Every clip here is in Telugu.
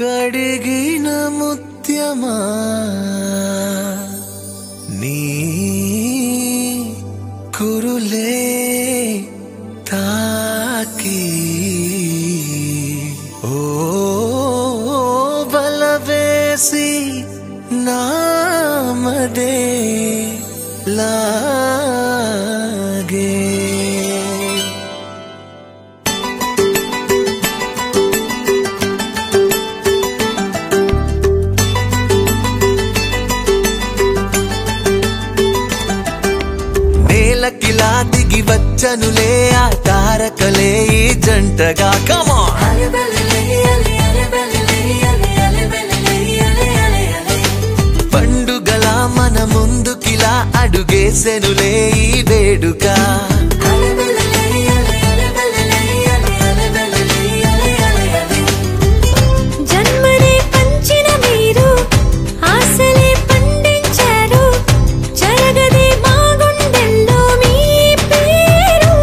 కడిగిన ముత్యమా నీ కురులే తాకి ఓ బలవేసి నామదే లాగే నేలకిలా దిగి వచ్చనులే ఆ తారకలే ఈ జంటగా కమా పండుగల మన ముందుకిలా అడుగేసెనులే ఈ వేడుక జన్మనే పంచిన మీరు ఆశలే పండించారు జరగదే మా గుండెల్లో మీ పేరు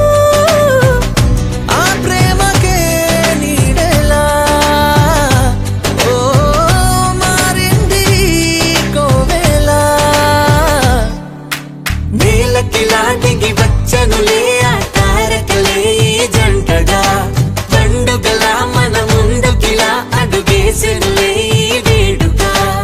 ఆ ప్రేమకే నీడెలా ఓ మారింది కోవెల నేలకిలా దిగి వచ్చనులే ఆ తారకలే ఈ జంటగా పండుగల మన ముందుకిలా అడుగేసెనులే ఈ వేడుక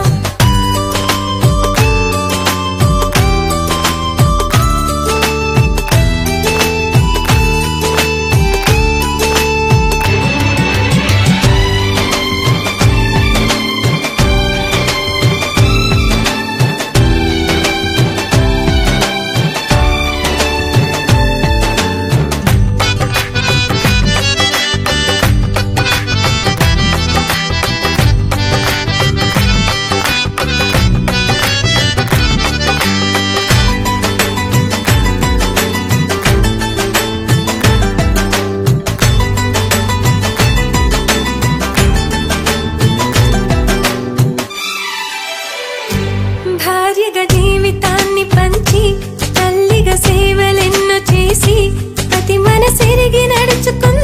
భార్యగా జీవితాన్ని పంచి తల్లిగా సేవలెన్నో చేసి ప్రతి మనసెరిగి నడుచుకుంది